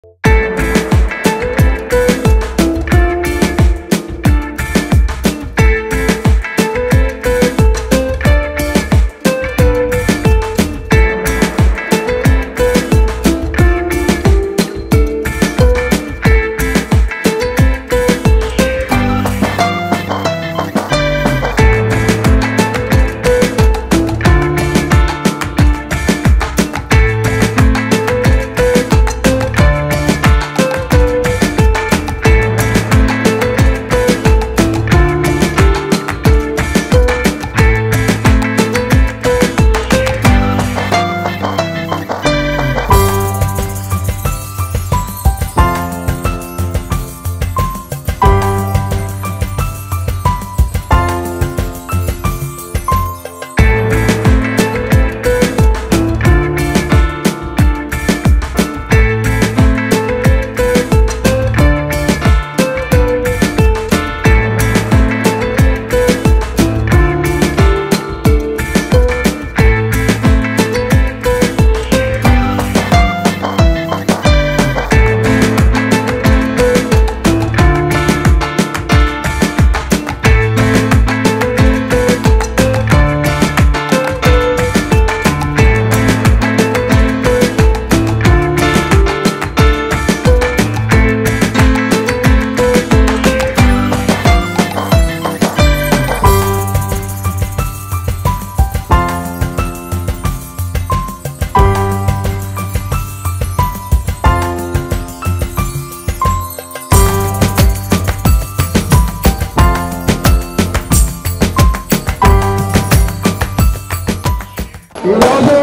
ఈరోజు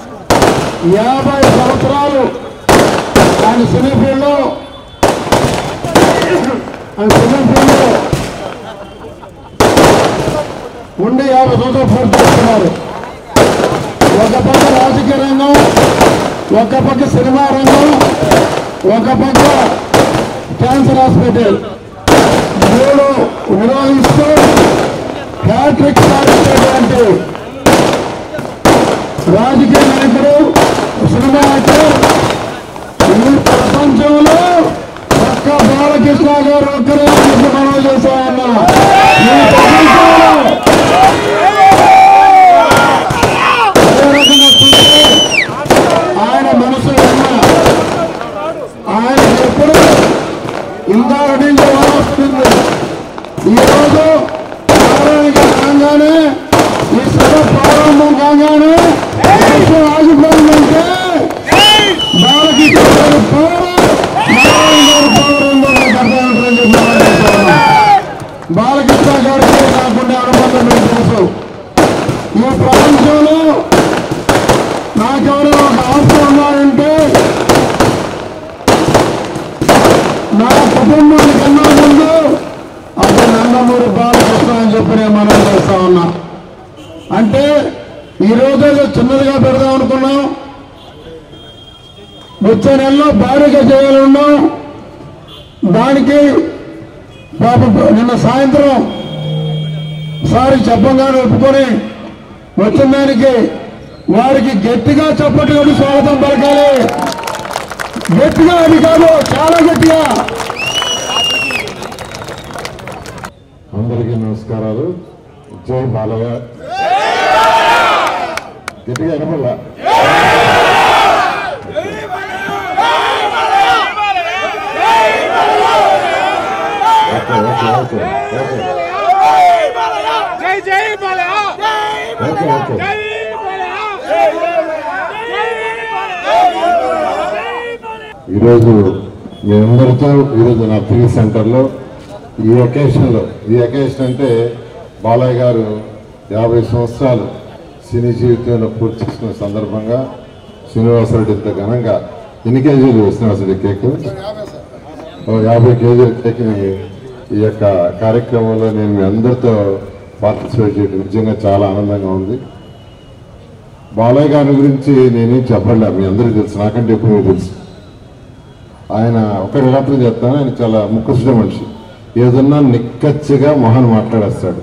యాభై సంవత్సరాలు ఆయన సినీ ఫీల్డ్లో ఆయన సినీ ఫీల్డ్లో ఉండి యాభై సంవత్సరాలు పూర్తి చేస్తున్నారు ఒక పక్క రాజకీయ రంగం ఒక పక్క సినిమా రంగం ఒక పక్క క్యాన్సర్ హాస్పిటల్ మూడు నిర్వహిస్తూ హ్యాట్రిక్ సాధించేటువంటి రాజకీయ నాయకుడు సినిమా యాక్టర్ ఈ ప్రపంచంలో పక్క బాలకృష్ణ గారు ఒక్కరే మనకు మనం చేశామన్న ఈ ప్రపంచంలో అదే రకంగా చూస్తే ఆయన మనసు ఉన్న ఆయన ఎప్పుడు ఇందాక నుంచి వస్తుంది ఈరోజు నారాయణ కాగానే ఈ సభ ప్రారంభం కాగానే దేశం ఆగిపోయిందంటే బాలకృష్ణ గారి పవర్ నారాయణ గారి పవర్ ఉందో నాకు అర్థమవుతుందని చెప్పి మనం చెప్తున్నాం. బాలకృష్ణ గారికి నాకుండే అనుబంధం మీకు తెలుసు ఈ ప్రపంచంలో నాకెవరైనా ఒక ఆస్తి ఉన్నాయంటే నా కుటుంబాన్ని కన్నా ముందు అది నందమూరి బాలకృష్ణ అని చెప్పి నేను మనం చేస్తా ఉన్నా అంటే ఈ రోజు ఏదో చిన్నదిగా పెడదాం అనుకున్నాం వచ్చే నెలలో భారీగా చేయాలన్నాం దానికి పాప నిన్న సాయంత్రం సారి చెప్పంగానే ఒప్పుకొని వచ్చిన దానికి వారికి గట్టిగా చప్పటి కొట్టి స్వాగతం పలకాలి గట్టిగా అది కాదు చాలా గట్టిగా అందరికీ నమస్కారాలు జై బాలయ్య గట్టిగా వినపల్లా ఓకే ఓకే ఓకే ఓకే జై జై బాలయ్య ఓకే ఓకే జై బాలయ్య ఈరోజు మీ అందరితో ఈరోజు నా త్రీ సెంటర్లో ఈ అకేషన్లో ఈ అకేషన్ అంటే బాలయ్య గారు యాభై సంవత్సరాలు సినీ జీవితంలో పూర్తి చేసుకున్న సందర్భంగా శ్రీనివాసరెడ్డి ఇంత ఘనంగా ఎన్ని కేజీలు శ్రీనివాసరెడ్డి కేక్ ఓ యాభై కేజీల కేక్ని ఈ యొక్క కార్యక్రమంలో నేను మీ అందరితో పార్టిసిపేట్ చేయడం నిజంగా చాలా ఆనందంగా ఉంది బాలయ్య గారి గురించి నేనేం చెప్పలే మీ అందరికీ తెలుసు నాకంటే ఎక్కువ మీకు తెలుసు ఆయన ఒకటి మాత్రం చెప్తాను ఆయన చాలా ముక్కుసుడ మనిషి ఏదన్నా నిక్కచ్చిగా మొహన్ మాట్లాడేస్తాడు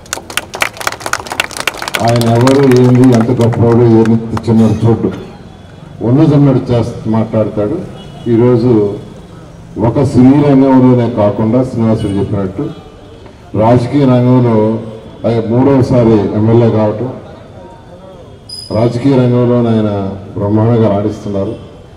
ఆయన ఎవరు ఏంది ఎంత గొప్పవాడు ఏంది చిన్నవాడు చూడు ఉన్నదన్నట్టు చేస్త మాట్లాడతాడు ఈరోజు ఒక సినీ రంగంలోనే కాకుండా శ్రీనివాసుడు చెప్పినట్టు రాజకీయ రంగంలో ఆయన మూడవసారి ఎమ్మెల్యే కావటం రాజకీయ రంగంలో ఆయన బ్రహ్మాండంగా రాణిస్తున్నారు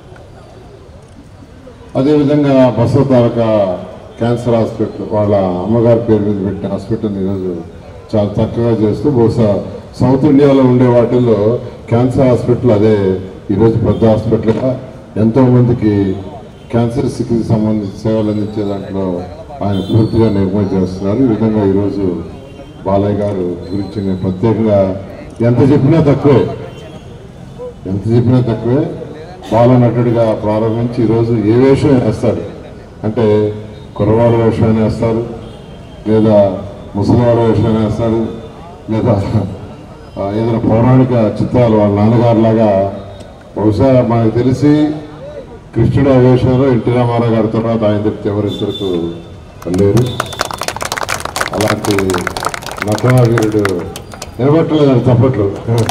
అదేవిధంగా బసవ తారక క్యాన్సర్ హాస్పిటల్ వాళ్ళ అమ్మగారి పేరు మీద పెట్టిన హాస్పిటల్ ఈరోజు చాలా చక్కగా చేస్తూ బహుశా సౌత్ ఇండియాలో ఉండే వాటిల్లో క్యాన్సర్ హాస్పిటల్ అదే ఈరోజు పెద్ద హాస్పిటల్గా ఎంతో మందికి క్యాన్సర్ చికిత్స సంబంధించి సేవలు అందించే దాంట్లో ఆయన పూర్తిగా నిర్మూలన చేస్తున్నారు ఈ విధంగా ఈరోజు బాలయ్య గారు గురించి నేను ప్రత్యేకంగా ఎంత చెప్పినా తక్కువే ఎంత చెప్పినా తక్కువే బాల నటుడిగా ప్రారంభించి ఈరోజు ఏ వేషం వేస్తాడు అంటే కుర్రవాడు వేషం వేస్తారు లేదా ముసలివాడు వేషం వేస్తాడు లేదా ఆ, ఏదైనా పౌరాణిక చిత్రాలు వాళ్ళ నాన్నగారు లాగా బహుశా మనకు తెలిసి కృష్ణుడు ఆ వేషంలో ఎన్టీ రామారావు గారి తర్వాత ఆయన తప్పితే ఎవరిద్దరికి లేరు అలాంటి నటనా వీరుడు నిలబట్టలేదు చప్పట్లు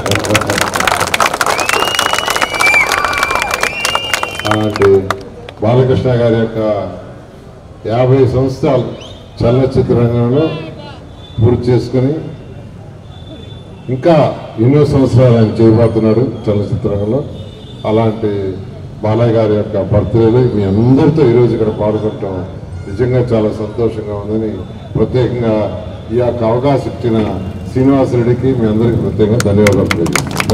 అలాంటి బాలకృష్ణ గారి యొక్క యాభై సంవత్సరాలు చలనచిత్ర రంగంలో పూర్తి చేసుకొని ఇంకా ఎన్నో సంవత్సరాలు ఆయన చేయబోతున్నాడు చలనచిత్ర రంగంలో అలాంటి బాలయ్య గారి యొక్క బర్త్డేలో మీ అందరితో ఈరోజు ఇక్కడ పాల్గొనటం నిజంగా చాలా సంతోషంగా ఉందని ప్రత్యేకంగా ఈ యొక్క అవకాశం ఇచ్చిన శ్రీనివాసరెడ్డికి మీ అందరికీ ప్రత్యేకంగా ధన్యవాదాలు తెలియజేస్తున్నాను